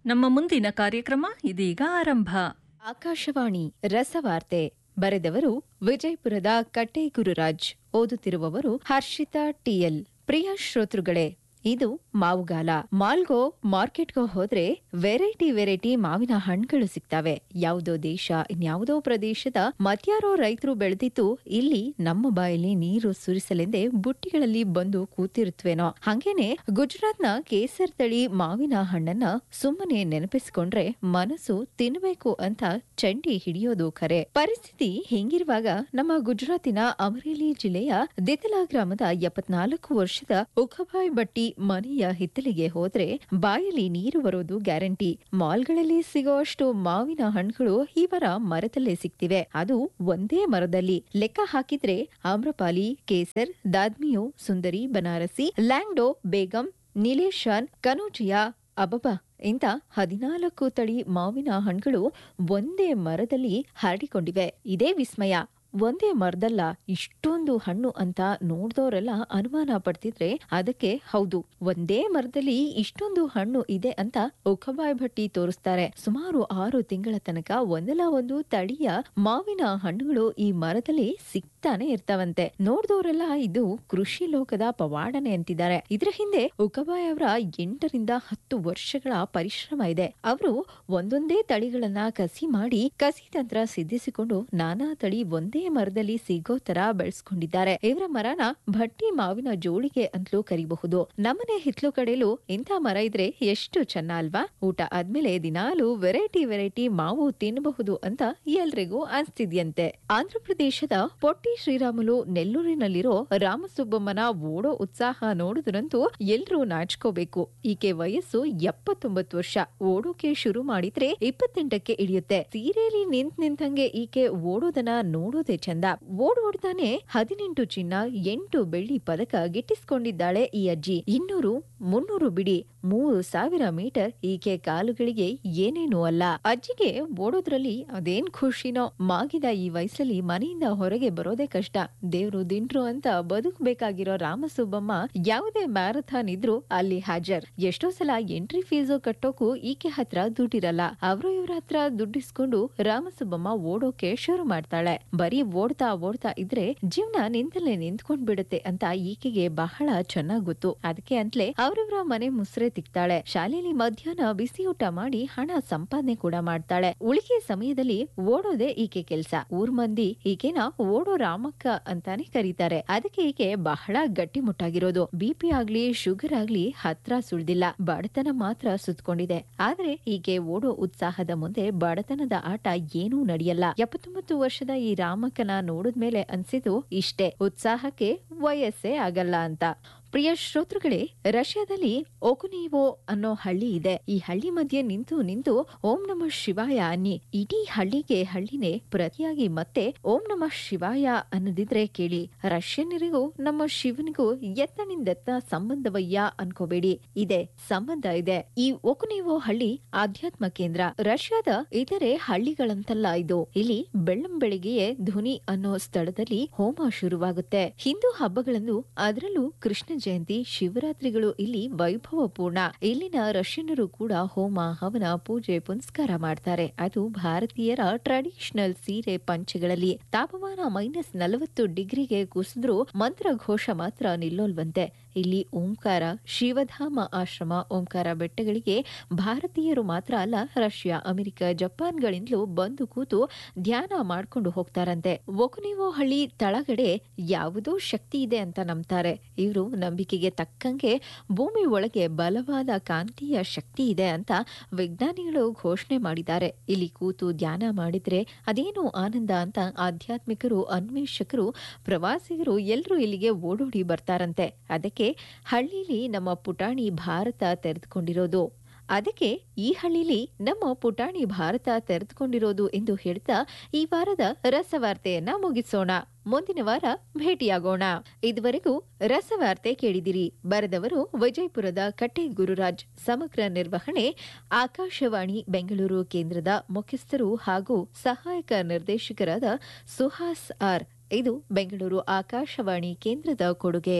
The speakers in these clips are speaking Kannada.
ನಮ್ಮ ಮುಂದಿನ ಕಾರ್ಯಕ್ರಮ ಇದೀಗ ಆರಂಭ ಆಕಾಶವಾಣಿ ರಸವಾರ್ತೆ ಬರೆದವರು ವಿಜಯಪುರದ ಕಟ್ಟೆ ಗುರುರಾಜ್ ಓದುತ್ತಿರುವವರು ಹರ್ಷಿತಾ ಟಿಎಲ್ ಪ್ರಿಯ ಶ್ರೋತೃಗಳೇ ಇದು ಮಾವುಗಾಲ ಮಾಲ್ಗೋ ಮಾರ್ಕೆಟ್ಗೋ ಹೋದ್ರೆ ವೆರೈಟಿ ವೆರೈಟಿ ಮಾವಿನ ಹಣ್ಣುಗಳು ಸಿಗ್ತವೆ ಯಾವುದೋ ದೇಶ ಇನ್ಯಾವುದೋ ಪ್ರದೇಶದ ಮತ್ಯಾರೋ ರೈತರು ಬೆಳೆದಿದ್ದು ಇಲ್ಲಿ ನಮ್ಮ ಬಾಯಲ್ಲಿ ನೀರು ಸುರಿಸಲೆಂದೇ ಬುಟ್ಟಿಗಳಲ್ಲಿ ಬಂದು ಕೂತಿರುತ್ತವೇನೋ ಹಂಗೇನೆ ಗುಜರಾತ್ನ ಕೇಸರ್ ತಳಿ ಮಾವಿನ ಹಣ್ಣನ್ನ ಸುಮ್ಮನೆ ನೆನಪಿಸಿಕೊಂಡ್ರೆ ಮನಸ್ಸು ತಿನ್ಬೇಕು ಅಂತ ಚಂಡಿ ಹಿಡಿಯೋದು ಖರೆ ಪರಿಸ್ಥಿತಿ ಹಿಂಗಿರುವಾಗ ನಮ್ಮ ಗುಜರಾತಿನ ಅಮರೇಲಿ ಜಿಲ್ಲೆಯ ದಿತಲಾ ಗ್ರಾಮದ ಎಪ್ಪತ್ನಾಲ್ಕು ವರ್ಷದ ಉಖಬಾಯ್ ಬಟ್ಟಿ ಮನೆಯ ಹಿತ್ತಲಿಗೆ ಹೋದ್ರೆ ಬಾಯಲ್ಲಿ ನೀರು ಬರೋದು ಗ್ಯಾರಂಟಿ ಮಾಲ್ಗಳಲ್ಲಿ ಸಿಗೋಷ್ಟು ಮಾವಿನ ಹಣ್ಣುಗಳು ಇವರ ಮರದಲ್ಲೇ ಸಿಗ್ತಿವೆ ಅದು ಒಂದೇ ಮರದಲ್ಲಿ ಲೆಕ್ಕ ಹಾಕಿದ್ರೆ ಆಮ್ರಪಾಲಿ ಕೇಸರ್ ದಾದ್ಮಿಯೋ ಸುಂದರಿ ಬನಾರಸಿ ಲ್ಯಾಂಗ್ಡೋ ಬೇಗಂ ನಿಲೇಶಾನ್ ಕನೋಜಿಯಾ ಅಬಬಾ ಇಂಥ ಹದಿನಾಲ್ಕು ತಳಿ ಮಾವಿನ ಹಣ್ಣುಗಳು ಒಂದೇ ಮರದಲ್ಲಿ ಹರಡಿಕೊಂಡಿವೆ ಇದೇ ವಿಸ್ಮಯ ಒಂದೇ ಮರದಲ್ಲ ಇಷ್ಟೊಂದು ಹಣ್ಣು ಅಂತ ನೋಡ್ದವರೆಲ್ಲ ಅನುಮಾನ ಪಡ್ತಿದ್ರೆ ಅದಕ್ಕೆ ಹೌದು ಒಂದೇ ಮರದಲ್ಲಿ ಇಷ್ಟೊಂದು ಹಣ್ಣು ಇದೆ ಅಂತ ಉಖಬಾಯ್ ಭಟ್ಟಿ ತೋರಿಸ್ತಾರೆ ಸುಮಾರು ಆರು ತಿಂಗಳ ತನಕ ಒಂದಲ್ಲ ಒಂದು ತಳಿಯ ಮಾವಿನ ಹಣ್ಣುಗಳು ಈ ಮರದಲ್ಲಿ ಸಿಗ್ತಾನೆ ಇರ್ತಾವಂತೆ ನೋಡ್ದವರೆಲ್ಲ ಇದು ಕೃಷಿ ಲೋಕದ ಪವಾಡನೆ ಅಂತಿದ್ದಾರೆ ಇದ್ರ ಹಿಂದೆ ಉಖಬಾಯ್ ಅವರ ಎಂಟರಿಂದ ಹತ್ತು ವರ್ಷಗಳ ಪರಿಶ್ರಮ ಇದೆ ಅವರು ಒಂದೊಂದೇ ತಳಿಗಳನ್ನ ಕಸಿ ಮಾಡಿ ಕಸಿ ತಂತ್ರ ಸಿದ್ಧಿಸಿಕೊಂಡು ನಾನಾ ತಳಿ ಒಂದೇ ಮರದಲ್ಲಿ ಸಿಗೋ ತರ ಬೆಳೆಸ್ಕೊಂಡಿದ್ದಾರೆ ಇವರ ಮರನ ಭಟ್ಟಿ ಮಾವಿನ ಜೋಳಿಗೆ ಅಂತಲೂ ಕರಿಬಹುದು ನಮ್ಮನೆ ಹಿತ್ಲು ಕಡೆಲೂ ಇಂಥ ಮರ ಇದ್ರೆ ಎಷ್ಟು ಚೆನ್ನ ಅಲ್ವಾ ಊಟ ಆದ್ಮೇಲೆ ದಿನಾಲು ವೆರೈಟಿ ವೆರೈಟಿ ಮಾವು ತಿನ್ನಬಹುದು ಅಂತ ಎಲ್ರಿಗೂ ಅನ್ಸ್ತಿದ್ಯಂತೆ ಆಂಧ್ರಪ್ರದೇಶದ ಪೊಟ್ಟಿ ಶ್ರೀರಾಮುಲು ನೆಲ್ಲೂರಿನಲ್ಲಿರೋ ರಾಮಸುಬ್ಬಮ್ಮನ ಓಡೋ ಉತ್ಸಾಹ ನೋಡಿದ್ರಂತೂ ಎಲ್ರೂ ನಾಚ್ಕೋಬೇಕು ಈಕೆ ವಯಸ್ಸು ಎಪ್ಪತ್ತೊಂಬತ್ತು ವರ್ಷ ಓಡೋಕೆ ಶುರು ಮಾಡಿದ್ರೆ ಇಪ್ಪತ್ತೆಂಟಕ್ಕೆ ಇಳಿಯುತ್ತೆ ಸೀರೆಯಲ್ಲಿ ನಿಂತ್ ನಿಂತಂಗೆ ಈಕೆ ಓಡೋದನ್ನ ನೋಡೋದೇ ಚಂದ ಓಡ್ ಓಡ್ತಾನೆ ಹದಿನೆಂಟು ಚಿನ್ನ ಎಂಟು ಬೆಳ್ಳಿ ಪದಕ ಗಿಟ್ಟಿಸ್ಕೊಂಡಿದ್ದಾಳೆ ಈ ಅಜ್ಜಿ ಇನ್ನೂರು ಮುನ್ನೂರು ಬಿಡಿ ಮೂರು ಸಾವಿರ ಮೀಟರ್ ಈಕೆ ಕಾಲುಗಳಿಗೆ ಏನೇನೂ ಅಲ್ಲ ಅಜ್ಜಿಗೆ ಓಡೋದ್ರಲ್ಲಿ ಅದೇನ್ ಖುಷಿನೋ ಮಾಗಿದ ಈ ವಯಸ್ಸಲ್ಲಿ ಮನೆಯಿಂದ ಹೊರಗೆ ಬರೋದೇ ಕಷ್ಟ ದೇವ್ರು ದಿಂಡ್ರು ಅಂತ ಬದುಕಬೇಕಾಗಿರೋ ರಾಮಸುಬ್ಬಮ್ಮ ಯಾವುದೇ ಮ್ಯಾರಥಾನ್ ಇದ್ರೂ ಅಲ್ಲಿ ಹಾಜರ್ ಎಷ್ಟೋ ಸಲ ಎಂಟ್ರಿ ಫೀಸು ಕಟ್ಟೋಕು ಈಕೆ ಹತ್ರ ದುಡ್ಡಿರಲ್ಲ ಅವರು ಇವ್ರ ಹತ್ರ ದುಡ್ಡಿಸ್ಕೊಂಡು ರಾಮಸುಬ್ಬಮ್ಮ ಓಡೋಕೆ ಶುರು ಮಾಡ್ತಾಳೆ ಬರೀ ಓಡ್ತಾ ಓಡ್ತಾ ಇದ್ರೆ ಜೀವನ ನಿಂತಲ್ಲೇ ನಿಂತ್ಕೊಂಡ್ ಬಿಡುತ್ತೆ ಅಂತ ಈಕೆಗೆ ಬಹಳ ಚೆನ್ನಾಗ್ ಗೊತ್ತು ಅದಕ್ಕೆ ಅಂತಲೇ ಅವ್ರವ್ರ ಮನೆ ಮುಸ್ರೆ ತಿಕ್ತಾಳೆ ಶಾಲೆಯಲ್ಲಿ ಮಧ್ಯಾಹ್ನ ಬಿಸಿ ಊಟ ಮಾಡಿ ಹಣ ಸಂಪಾದನೆ ಕೂಡ ಮಾಡ್ತಾಳೆ ಉಳಿಕೆ ಸಮಯದಲ್ಲಿ ಓಡೋದೇ ಈಕೆ ಕೆಲ್ಸ ಊರ್ ಮಂದಿ ಈಕೆನ ಓಡೋ ರಾಮಕ್ಕ ಅಂತಾನೆ ಕರೀತಾರೆ ಅದಕ್ಕೆ ಈಕೆ ಬಹಳ ಗಟ್ಟಿಮುಟ್ಟಾಗಿರೋದು ಬಿಪಿ ಆಗ್ಲಿ ಶುಗರ್ ಆಗ್ಲಿ ಹತ್ರ ಸುಳ್ದಿಲ್ಲ ಬಡತನ ಮಾತ್ರ ಸುತ್ಕೊಂಡಿದೆ ಆದ್ರೆ ಈಕೆ ಓಡೋ ಉತ್ಸಾಹದ ಮುಂದೆ ಬಡತನದ ಆಟ ಏನೂ ನಡೆಯಲ್ಲ ಎಪ್ಪತ್ತೊಂಬತ್ತು ವರ್ಷದ ಈ ರಾಮಕ್ಕನ ನೋಡಿದ್ಮೇಲೆ ಅನ್ಸಿದ್ದು ಇಷ್ಟೇ ಉತ್ಸಾಹಕ್ಕೆ ವಯಸ್ಸೇ ಆಗಲ್ಲ ಅಂತ ಪ್ರಿಯ ಶ್ರೋತೃಗಳೇ ರಷ್ಯಾದಲ್ಲಿ ಒಕುನೇವೋ ಅನ್ನೋ ಹಳ್ಳಿ ಇದೆ ಈ ಹಳ್ಳಿ ಮಧ್ಯೆ ನಿಂತು ನಿಂತು ಓಂ ನಮಃ ಶಿವಾಯ ಅನ್ನಿ ಇಡೀ ಹಳ್ಳಿಗೆ ಹಳ್ಳಿನೇ ಪ್ರತಿಯಾಗಿ ಮತ್ತೆ ಓಂ ನಮಃ ಶಿವಾಯ ಅನ್ನದಿದ್ರೆ ಕೇಳಿ ರಷ್ಯನ್ನರಿಗೂ ನಮ್ಮ ಶಿವನಿಗೂ ಎತ್ತನಿಂದೆತ್ತ ಸಂಬಂಧವಯ್ಯ ಅನ್ಕೋಬೇಡಿ ಇದೆ ಸಂಬಂಧ ಇದೆ ಈ ಒಕುನೇವೋ ಹಳ್ಳಿ ಆಧ್ಯಾತ್ಮ ಕೇಂದ್ರ ರಷ್ಯಾದ ಇತರೆ ಹಳ್ಳಿಗಳಂತಲ್ಲ ಇದು ಇಲ್ಲಿ ಬೆಳ್ಳಂ ಬೆಳಿಗ್ಗೆಯೇ ಧ್ವನಿ ಅನ್ನೋ ಸ್ಥಳದಲ್ಲಿ ಹೋಮ ಶುರುವಾಗುತ್ತೆ ಹಿಂದೂ ಹಬ್ಬಗಳಂದು ಅದರಲ್ಲೂ ಕೃಷ್ಣ ಜಯಂತಿ ಶಿವರಾತ್ರಿಗಳು ಇಲ್ಲಿ ವೈಭವಪೂರ್ಣ ಇಲ್ಲಿನ ರಷ್ಯನ್ನರು ಕೂಡ ಹೋಮ ಹವನ ಪೂಜೆ ಪುನಸ್ಕಾರ ಮಾಡ್ತಾರೆ ಅದು ಭಾರತೀಯರ ಟ್ರೆಡಿಷನಲ್ ಸೀರೆ ಪಂಚೆಗಳಲ್ಲಿ ತಾಪಮಾನ ಮೈನಸ್ ನಲವತ್ತು ಡಿಗ್ರಿಗೆ ಕುಸಿದ್ರೂ ಮಂತ್ರ ಘೋಷ ಮಾತ್ರ ನಿಲ್ಲೋಲ್ವಂತೆ ಇಲ್ಲಿ ಓಂಕಾರ ಶಿವಧಾಮ ಆಶ್ರಮ ಓಂಕಾರ ಬೆಟ್ಟಗಳಿಗೆ ಭಾರತೀಯರು ಮಾತ್ರ ಅಲ್ಲ ರಷ್ಯಾ ಅಮೆರಿಕ ಜಪಾನ್ಗಳಿಂದಲೂ ಬಂದು ಕೂತು ಧ್ಯಾನ ಮಾಡ್ಕೊಂಡು ಹೋಗ್ತಾರಂತೆ ಒಕುನಿವೋ ಹಳ್ಳಿ ತಳಗಡೆ ಯಾವುದೋ ಶಕ್ತಿ ಇದೆ ಅಂತ ನಂಬ್ತಾರೆ ಇವರು ನಂಬಿಕೆಗೆ ತಕ್ಕಂಗೆ ಭೂಮಿ ಒಳಗೆ ಬಲವಾದ ಕಾಂತೀಯ ಶಕ್ತಿ ಇದೆ ಅಂತ ವಿಜ್ಞಾನಿಗಳು ಘೋಷಣೆ ಮಾಡಿದ್ದಾರೆ ಇಲ್ಲಿ ಕೂತು ಧ್ಯಾನ ಮಾಡಿದ್ರೆ ಅದೇನು ಆನಂದ ಅಂತ ಆಧ್ಯಾತ್ಮಿಕರು ಅನ್ವೇಷಕರು ಪ್ರವಾಸಿಗರು ಎಲ್ಲರೂ ಇಲ್ಲಿಗೆ ಓಡೋಡಿ ಬರ್ತಾರಂತೆ ಅದಕ್ಕೆ ಹಳ್ಳಿಲಿ ನಮ್ಮ ಪುಟಾಣಿ ಭಾರತ ತೆರೆದುಕೊಂಡಿರೋದು ಅದಕ್ಕೆ ಈ ಹಳ್ಳಿಲಿ ನಮ್ಮ ಪುಟಾಣಿ ಭಾರತ ತೆರೆದುಕೊಂಡಿರೋದು ಎಂದು ಹೇಳ್ತಾ ಈ ವಾರದ ರಸವಾರ್ತೆಯನ್ನ ಮುಗಿಸೋಣ ಮುಂದಿನ ವಾರ ಭೇಟಿಯಾಗೋಣ ಇದುವರೆಗೂ ರಸವಾರ್ತೆ ಕೇಳಿದಿರಿ ಬರೆದವರು ವಿಜಯಪುರದ ಕಟ್ಟೆ ಗುರುರಾಜ್ ಸಮಗ್ರ ನಿರ್ವಹಣೆ ಆಕಾಶವಾಣಿ ಬೆಂಗಳೂರು ಕೇಂದ್ರದ ಮುಖ್ಯಸ್ಥರು ಹಾಗೂ ಸಹಾಯಕ ನಿರ್ದೇಶಕರಾದ ಸುಹಾಸ್ ಆರ್ ಇದು ಬೆಂಗಳೂರು ಆಕಾಶವಾಣಿ ಕೇಂದ್ರದ ಕೊಡುಗೆ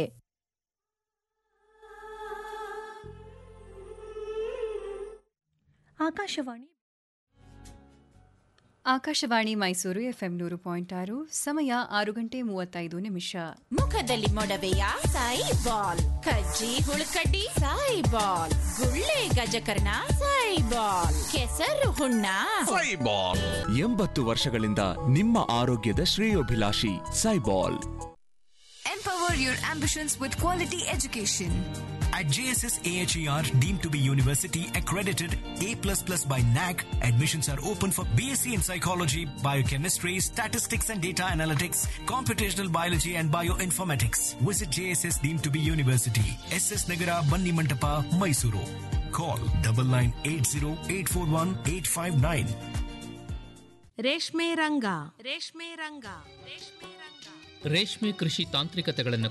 ಆಕಾಶವಾಣಿ ಆಕಾಶವಾಣಿ ಮೈಸೂರು ಎಫ್ಎಂ ನೂರು ಪಾಯಿಂಟ್ ಆರು ಸಮಯ ಆರು ಗಂಟೆ ಮೂವತ್ತೈದು ನಿಮಿಷ ಮುಖದಲ್ಲಿ ಮೊಡವೆಯ ಸಾಯಿ ಬಾಲ್ ಕಜ್ಜಿ ಹುಳುಕಡ್ಡಿ ಸಾಯಿ ಬಾಲ್ ಗುಳ್ಳೆ ಗಜಕರ್ಣ ಸಾಯಿ ಬಾಲ್ ಕೆಸರು ಹುಣ್ಣ ಸೈಬಾಲ್ ಎಂಬತ್ತು ವರ್ಷಗಳಿಂದ ನಿಮ್ಮ ಆರೋಗ್ಯದ ಶ್ರೇಯೋಭಿಲಾಷಿ ಸೈಬಾಲ್ Empower your ambitions with quality education. At JSS AHER, deemed to be university accredited A++ by NAC, admissions are open for BSc in Psychology, Biochemistry, Statistics and Data Analytics, Computational Biology and Bioinformatics. Visit JSS deemed to be university, SS Nagara, Banni Mantapa, Mysuru. Call 9980841859. ರೇಷ್ಮೆ ರಂಗ ರೇಷ್ಮೆ ರಂಗ ರೇಷ್ಮೆ ರಂಗ ರೇಷ್ಮೆ ಕೃಷಿ ತಾಂತ್ರಿಕತೆಗಳನ್ನು